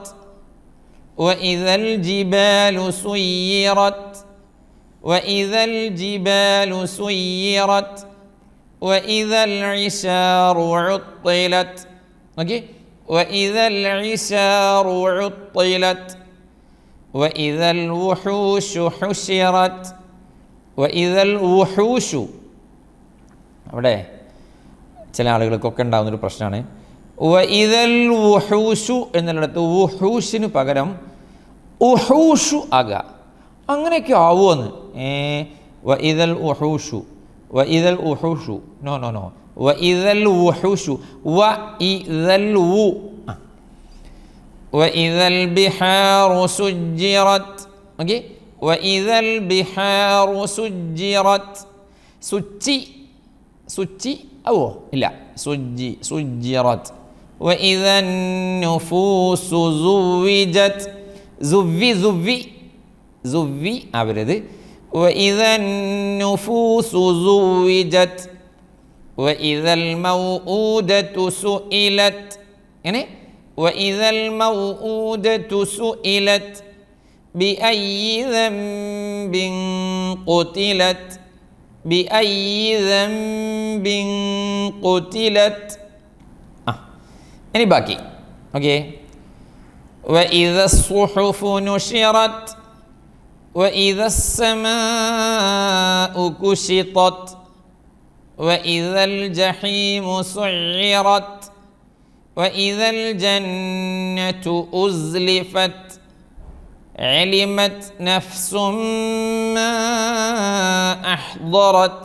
وإذا الجبال سيرت وإذا الجبال سيرت وإذا العشار عطلت okay? وإذا العشار عطلت وإذا الوحوش حشرت وإذا الوحوش അവിടെ ചില ആളുകൾക്കൊക്കെ ഉണ്ടാകുന്നൊരു പ്രശ്നമാണ് വഇദൽ വുഹൂഷു എന്നുള്ളിടത്ത് വുഹൂഷിന് പകരം ഉഹൂഷു ആകുക അങ്ങനെയൊക്കെ ആവുമെന്ന് ഏ വഇദൽ ഉഹൂഷു വഇദൽ ഉഹൂഷു നോ നോ നോ വഇദൽ ഉഹൂഷു വ ഇദൽ വു ആ وإذا البحار سجرت اوكي وإذا البحار سجرت سجي سجي أو لا سجي سجرت وإذا النفوس زوجت زوي زوي زوي أبرد وإذا النفوس زوجت وإذا الموءودة سئلت يعني وإذا الموءودة سئلت بأي ذنب قتلت بأي ذنب قتلت آه. يعني باقي أوكي وإذا الصحف نشرت وإذا السماء كشطت وإذا الجحيم سعرت وإذا الجنة أزلفت علمت نفس ما أحضرت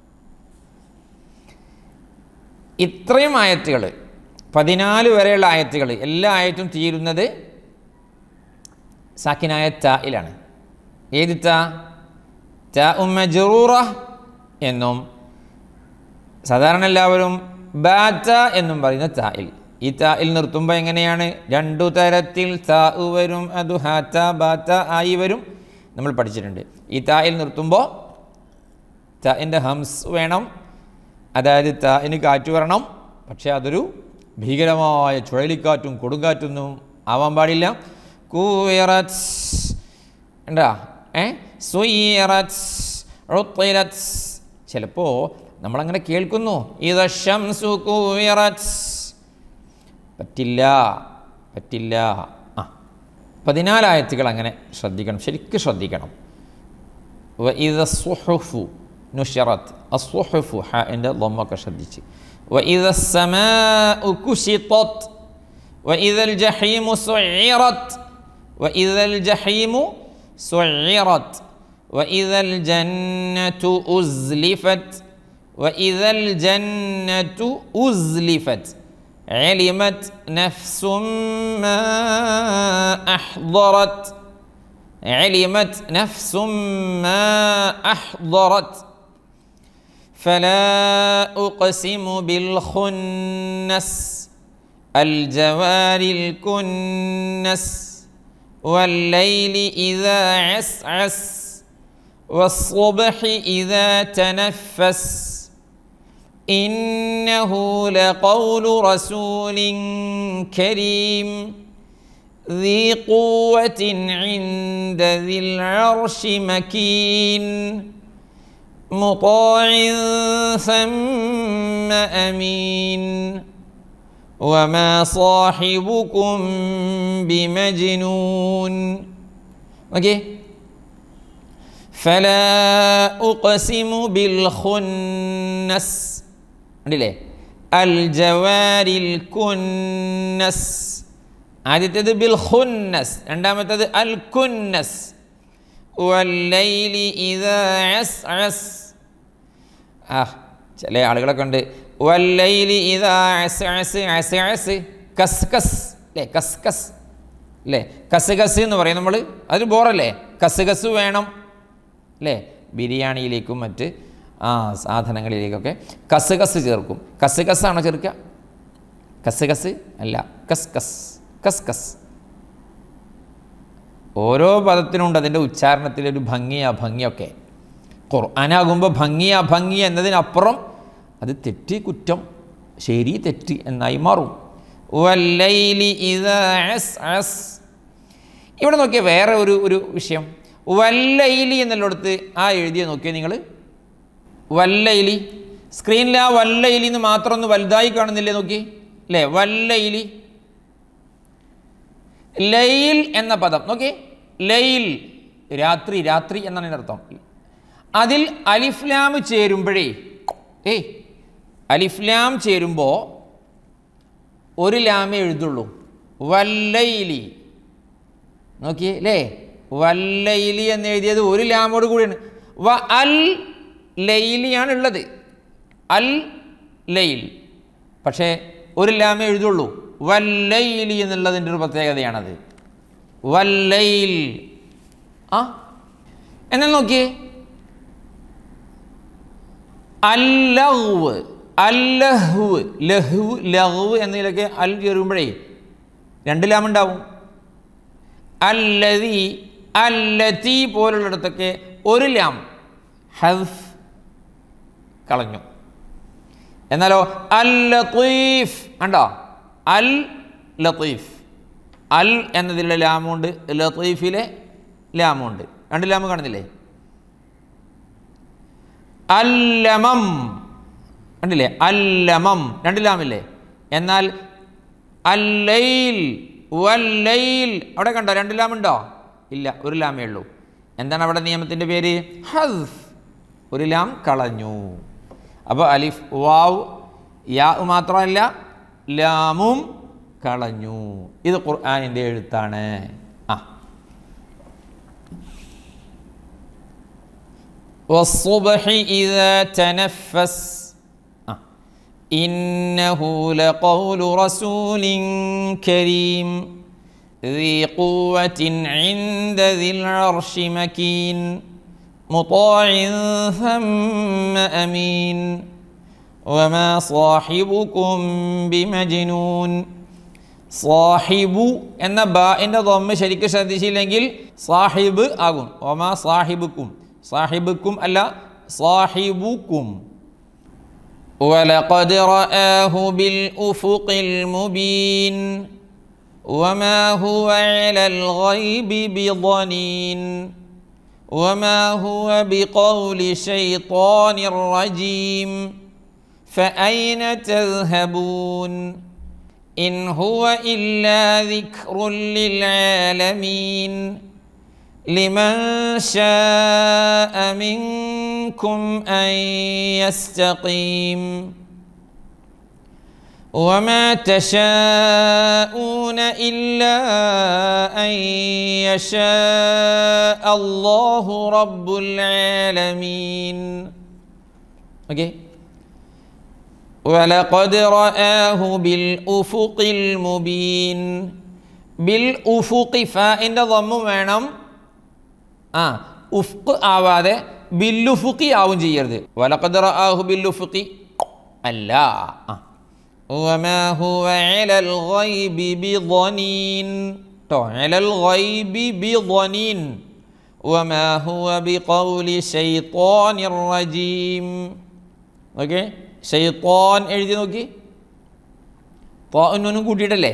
ഇത്രയും ആയത്തുകൾ പതിനാല് വരെയുള്ള ആയത്തുകൾ എല്ലാ ആയത്തും തീരുന്നത് സാക്കിനായ തായിലാണ് ഏത് താ താ ഉമ്മജറൂറ എന്നും സാധാരണ എല്ലാവരും ബാറ്റ എന്നും പറയുന്ന തായിൽ ഈ തായിൽ നിർത്തുമ്പോൾ എങ്ങനെയാണ് രണ്ടു തരത്തിൽ താ വരും അത് ഹാത്ത ബാത്ത ആയി വരും നമ്മൾ പഠിച്ചിട്ടുണ്ട് ഈ തായിൽ നിർത്തുമ്പോൾ താൻ്റെ ഹംസ് വേണം അതായത് താന് കാറ്റ് വരണം പക്ഷേ അതൊരു ഭീകരമായ ചുഴലിക്കാറ്റും കൊടുങ്കാറ്റൊന്നും ആവാൻ പാടില്ല കൂറത്ത് ഉണ്ടാ ഏ സുയറത്ത് ഉത്തിറത്ത് ചിലപ്പോൾ നമ്മളങ്ങനെ കേൾക്കുന്നു ഇത് ഷംസു കൂറത്ത് പറ്റില്ല പറ്റില്ല ആ പതിനാലായത്തുകൾ അങ്ങനെ ശ്രദ്ധിക്കണം ശരിക്കും ശ്രദ്ധിക്കണം وإذا الصحف نشرت الصحف حائن ضمك شديتي وإذا السماء كشطت وإذا الجحيم سعرت وإذا الجحيم سعرت وإذا الجنة أزلفت وإذا الجنة أزلفت علمت نفس ما أحضرت علمت نفس ما احضرت فلا اقسم بالخنس الجوار الكنس والليل اذا عسعس والصبح اذا تنفس انه لقول رسول كريم ذي قوة عند ذي العرش مكين مطاع ثم أمين وما صاحبكم بمجنون اوكي فلا أقسم بالخنس കണ്ടില്ലേ അൽ ജവാരിൽ കുന്നസ് ആദ്യത്തേത് ബിൽ ഖുന്നസ് രണ്ടാമത്തേത് അൽ കുന്നസ് വല്ലൈലി ഇദാ അസ്അസ് ആ ചില ആളുകളൊക്കെ ഉണ്ട് വല്ലൈലി ഇദാ അസ്അസ് അസ്അസ് കസ്കസ് അല്ലേ കസ്കസ് അല്ലേ കസ്കസ് എന്ന് പറയും നമ്മൾ അതൊരു ബോറല്ലേ കസ്കസ് വേണം അല്ലേ ബിരിയാണിയിലേക്കും മറ്റ് ആ സാധനങ്ങളിലേക്കൊക്കെ കസ്കസ് ചേർക്കും കസ്കസാണോ ചേർക്കുക കസ്കസ് അല്ല കസ്കസ് കസ്കസ് ഓരോ പദത്തിനുണ്ട് അതിൻ്റെ ഉച്ചാരണത്തിലൊരു ഭംഗി അഭംഗിയൊക്കെ ഖുർആനാകുമ്പോൾ ഭംഗി അഭംഗി എന്നതിനപ്പുറം അത് തെറ്റ് കുറ്റം ശരി തെറ്റ് എന്നായി മാറും വല്ലൈലി ഇദാ അസ്അസ് ഇവിടെ നോക്കിയ വേറെ ഒരു ഒരു വിഷയം വല്ലൈലി എന്നുള്ളിടത്ത് ആ എഴുതിയ നോക്കിയാൽ നിങ്ങൾ വല്ലൈലി സ്ക്രീനിൽ ആ വല്ലൈലി എന്ന് മാത്രം ഒന്ന് വലുതായി കാണുന്നില്ലേ നോക്കി അല്ലേ വല്ലൈലി ലൈൽ എന്ന പദം നോക്കി ലൈൽ രാത്രി രാത്രി എന്നാണ് ഇതിൻ്റെ അർത്ഥം അതിൽ അലിഫ്ലാം ചേരുമ്പോഴേ ഏയ് അലിഫ്ലാം ചേരുമ്പോൾ ഒരു ലാമേ എഴുതുള്ളൂ വല്ലൈലി നോക്കിയേ അല്ലേ വല്ലൈലി എന്ന് എഴുതിയത് ഒരു ലാമോട് കൂടിയാണ് വ അൽ ലൈലിയാണ് ഉള്ളത് അൽ ലൈൽ പക്ഷേ ഒരു ലാമേ എഴുതുള്ളൂ വല്ലൈലി എന്നുള്ളതിൻ്റെ ഒരു പ്രത്യേകതയാണത് വല്ലൈൽ ആ എന്നാൽ നോക്കിയേ അല്ലഹ്വ് അല്ലഹ്വ് ലഹ്വ് ലഹ്വ് എന്നതിലൊക്കെ അൽ ചേരുമ്പോഴേ രണ്ട് ലാമുണ്ടാവും അല്ലതി അല്ലത്തി പോലുള്ളിടത്തൊക്കെ ഒരു ലാം ഹഫ് കളഞ്ഞു എന്നാലോ അൽ ലത്തീഫ് കണ്ടോ അൽ ലത്തീഫ് അൽ എന്നതിലെ ലാമുണ്ട് ലത്തീഫിലെ ലാമുണ്ട് രണ്ട് ലാമ് കാണുന്നില്ലേ അല്ലമം കണ്ടില്ലേ അല്ലമം രണ്ട് ലാമില്ലേ എന്നാൽ അല്ലൈൽ വല്ലൈൽ അവിടെ കണ്ടോ രണ്ട് ലാമുണ്ടോ ഇല്ല ഒരു ലാമേ ഉള്ളൂ എന്താണ് അവിടെ നിയമത്തിൻ്റെ പേര് ഹസ് ഒരു ലാം കളഞ്ഞു അപ്പോൾ അലിഫ് വാവ് യാ മാത്രമല്ല ലാമും കളഞ്ഞു ഇത് ഖുർആാനിൻ്റെ എഴുത്താണ് ആ والصبح إذا تنفس آه. إنه لقول رسول كريم ذي قوة عند ذي العرش مكين مطاع ثم أمين وما صاحبكم بمجنون സാഹിബു എന്ന ബാൻ്റെ തൊമ്മ ശരിക്കും ശ്രദ്ധിച്ചില്ലെങ്കിൽ സാഹിബ് ആകും ഒമാ സാഹിബുക്കും സാഹിബുക്കും അല്ല സാഹിബുക്കും ولقد رآه بالأفق المبين وما هو على الغيب بضنين وما هو بقول شيطان رجيم فأين تذهبون إن هو إلا ذكر للعالمين لمن شاء منكم أن يستقيم وما تشاءون إلا أن يشاء الله رب العالمين Okay. ولقد رآه بالأفق المبين بالأفق ഫാൻ്റെ ضم വേണം ആ ഉഫ്ക് ആവാതെ ബില്ലുഫുക്കി ആവും ചെയ്യരുത് വലഖദ് റആഹു ബില്ലുഫുക്കി അല്ല ആ وما هو على الغيب بضنين ട്ടോ على الغيب بضنين وما هو بقول شيطان رجيم ഓക്കെ ഷെയ്ത്തോൻ എഴുതി നോക്കി തോന്നും കൂട്ടിയിട്ടല്ലേ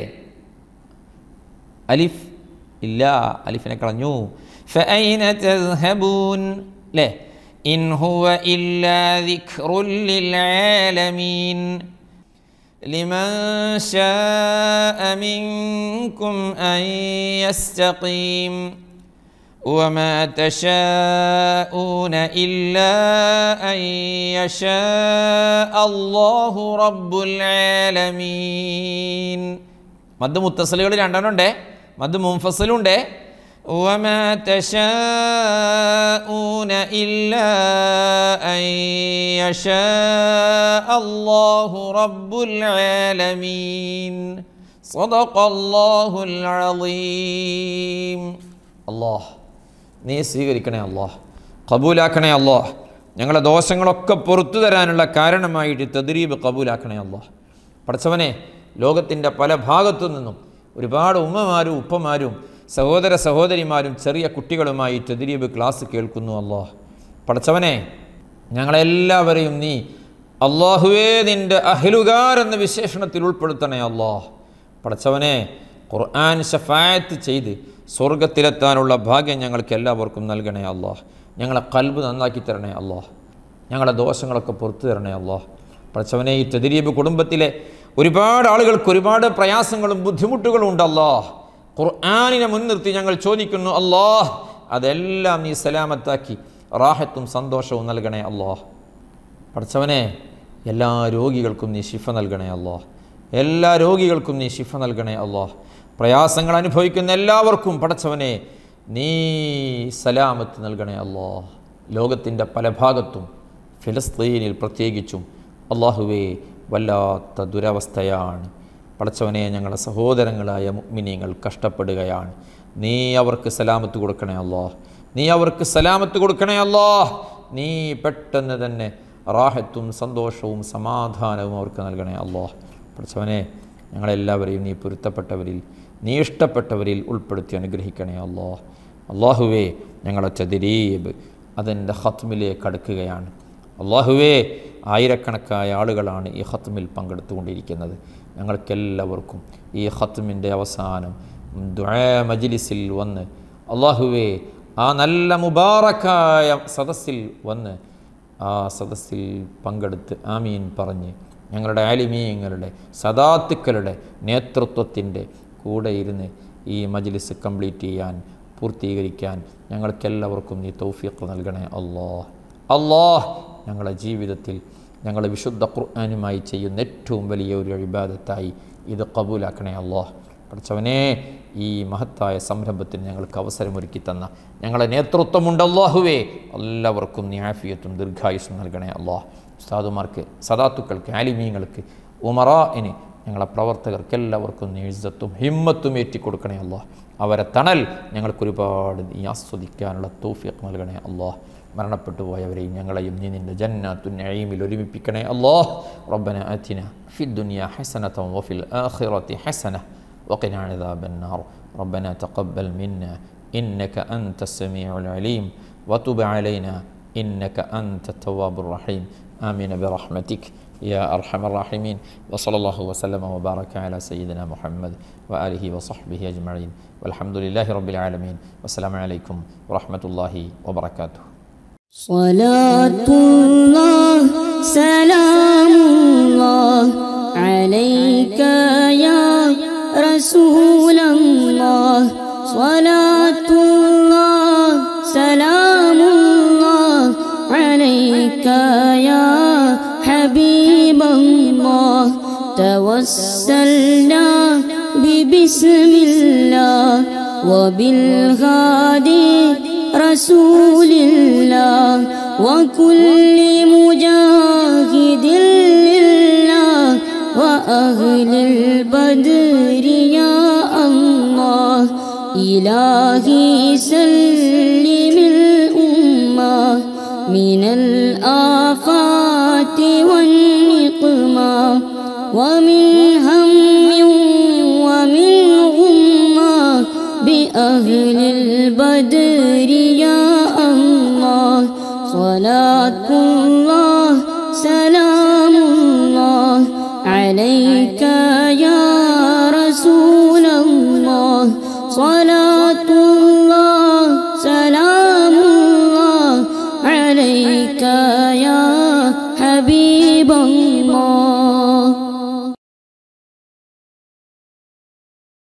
അലിഫ് ഇല്ല അലിഫിനെ കളഞ്ഞു فأين تذهبون له إن هو إلا ذكر للعالمين لمن شاء منكم أن يستقيم وما تشاءون إلا أن يشاء الله رب العالمين മദ് മുത്തസലുകൾ രണ്ടെണ്ണം ഉണ്ട് മദ് മുംഫസലും ഉണ്ട് وما تشاءون إلا أن يشاء الله رب العالمين صدق الله العظيم الله നീ സ്വീകരിക്കണേ അള്ളാഹ് കബൂലാക്കണേ അള്ളാഹ് ഞങ്ങളുടെ ദോഷങ്ങളൊക്കെ പുറത്തു തരാനുള്ള കാരണമായിട്ട് തദ്രീബ് കബൂലാക്കണേ അള്ളാഹ് പഠിച്ചവനെ ലോകത്തിൻ്റെ പല ഭാഗത്തു നിന്നും ഒരുപാട് ഉമ്മമാരും ഉപ്പമാരും സഹോദര സഹോദരിമാരും ചെറിയ കുട്ടികളുമായി തദ്രീബ് ക്ലാസ് കേൾക്കുന്നു അള്ളാഹ് പഠിച്ചവനെ ഞങ്ങളെല്ലാവരെയും നീ അള്ളാഹുവേ നിൻ്റെ അഹ്ലുകാർ എന്ന വിശേഷണത്തിൽ ഉൾപ്പെടുത്തണേ അള്ളാഹ് പഠിച്ചവനെ ഖുർആൻ ഷഫായത്ത് ചെയ്ത് സ്വർഗത്തിലെത്താനുള്ള ഭാഗ്യം ഞങ്ങൾക്ക് എല്ലാവർക്കും നൽകണേ അള്ളാഹ് ഞങ്ങളെ കൽബ് നന്നാക്കി തരണേ അള്ളാഹ് ഞങ്ങളുടെ ദോഷങ്ങളൊക്കെ പുറത്തു തരണേ അള്ളാഹ് പഠിച്ചവനെ ഈ തെതിരീബ് കുടുംബത്തിലെ ഒരുപാട് ആളുകൾക്ക് ഒരുപാട് പ്രയാസങ്ങളും ബുദ്ധിമുട്ടുകളും ഉണ്ട് അള്ളാഹ് ഖുർആാനിനെ മുൻനിർത്തി ഞങ്ങൾ ചോദിക്കുന്നു അള്ളാഹ് അതെല്ലാം നീ സലാമത്താക്കി റാഹത്തും സന്തോഷവും നൽകണേ അള്ളാഹ് പഠിച്ചവനെ എല്ലാ രോഗികൾക്കും നീ ശിഫ നൽകണേ അള്ളാഹ് എല്ലാ രോഗികൾക്കും നീ ശിഫ നൽകണേ അള്ളാഹ് പ്രയാസങ്ങൾ അനുഭവിക്കുന്ന എല്ലാവർക്കും പടച്ചവനെ നീ സലാമത്ത് നൽകണേ അള്ളാഹ് ലോകത്തിൻ്റെ പല ഭാഗത്തും ഫിലസ്തീനിൽ പ്രത്യേകിച്ചും അള്ളാഹുവേ വല്ലാത്ത ദുരവസ്ഥയാണ് പടച്ചവനെ ഞങ്ങളുടെ സഹോദരങ്ങളായ മുഗ്മിനിയങ്ങൾ കഷ്ടപ്പെടുകയാണ് നീ അവർക്ക് സലാമത്ത് കൊടുക്കണേ അള്ളാഹ് നീ അവർക്ക് സലാമത്ത് കൊടുക്കണേ അള്ളാഹ് നീ പെട്ടെന്ന് തന്നെ റാഹത്തും സന്തോഷവും സമാധാനവും അവർക്ക് നൽകണേ അള്ളാഹ് പഠിച്ചവനെ ഞങ്ങളെല്ലാവരെയും നീ പൊരുത്തപ്പെട്ടവരിൽ നീ ഇഷ്ടപ്പെട്ടവരിൽ ഉൾപ്പെടുത്തി അനുഗ്രഹിക്കണേ അള്ളാഹ് അള്ളാഹുവേ ഞങ്ങളെ ചതിരീബ് അതിൻ്റെ ഹത്മിലേക്ക് അടുക്കുകയാണ് അള്ളാഹുവേ ആയിരക്കണക്കായ ആളുകളാണ് ഈ ഹത്മിൽ പങ്കെടുത്തുകൊണ്ടിരിക്കുന്നത് ഞങ്ങൾക്കെല്ലാവർക്കും ഈ ഹത്മിൻ്റെ അവസാനം ദുആ മജ്ലിസിൽ വന്ന് അള്ളാഹുവേ ആ നല്ല മുബാറക്കായ സദസ്സിൽ വന്ന് ആ സദസ്സിൽ പങ്കെടുത്ത് ആമീൻ പറഞ്ഞ് ഞങ്ങളുടെ ആലിമീങ്ങളുടെ സദാത്തുക്കളുടെ നേതൃത്വത്തിൻ്റെ കൂടെ ഇരുന്ന് ഈ മജ്ലിസ് കംപ്ലീറ്റ് ചെയ്യാൻ പൂർത്തീകരിക്കാൻ ഞങ്ങൾക്കെല്ലാവർക്കും നീ തൗഫീഖ് നൽകണേ അള്ളാഹ് അള്ളാഹ് ഞങ്ങളുടെ ജീവിതത്തിൽ ഞങ്ങൾ വിശുദ്ധ ഖുർആാനുമായി ചെയ്യുന്ന ഏറ്റവും വലിയ ഒരു ഇബാദത്തായി ഇത് കബൂലാക്കണേ അള്ളാഹ് പഠിച്ചവനെ ഈ മഹത്തായ സംരംഭത്തിന് ഞങ്ങൾക്ക് അവസരമൊരുക്കി തന്ന ഞങ്ങളെ നേതൃത്വമുണ്ട് അള്ളാഹുവേ എല്ലാവർക്കും ന്യാഫിയത്തും ദീർഘായുസ്സും നൽകണേ അള്ളാഹ് ഉസ്താദുമാർക്ക് സദാത്തുക്കൾക്ക് ആലിമീങ്ങൾക്ക് ഉമറാഇന് ഞങ്ങളെ പ്രവർത്തകർക്ക് എല്ലാവർക്കും നീഴ്സത്തും ഹിമ്മത്തും ഏറ്റിക്കൊടുക്കണേ അള്ളാഹ് അവരെ തണൽ ഞങ്ങൾക്കൊരുപാട് നീ ആസ്വദിക്കാനുള്ള തോഫിയക്ക് നൽകണേ അള്ളാഹ് മരണപ്പെട്ടു പോയവരെയും ഞങ്ങളെയും നീ നിൻ്റെ ജന്നാത്തു നഈമിൽ ഒരുമിപ്പിക്കണേ അള്ളാഹ് റബ്ബന ആതിന ഫി ദുനിയ ഹസനത വഫിൽ ആഖിറതി ഹസന وقنا عذاب النار ربنا تقبل منا إنك أنت السميع العليم وتب علينا إنك أنت التواب الرحيم آمين برحمتك يا أرحم الراحمين وصلى الله وسلم وبارك على سيدنا محمد وآله وصحبه أجمعين والحمد لله رب العالمين والسلام عليكم ورحمة الله وبركاته صلاة الله سلام الله عليك يا رسول الله صلاة الله سلام الله عليك يا حبيب الله توسلنا ببسم الله وبالهادي رسول الله وكل مجاهد لله وأهل البدر يا الله إلهي سلم الأمة من الآفات والنقمة ومن هم ومن غمة بأهل البدر يا الله صلاة الله سلام الله عليك يا رسول الله صلاة الله سلام الله عليك يا حبيب الله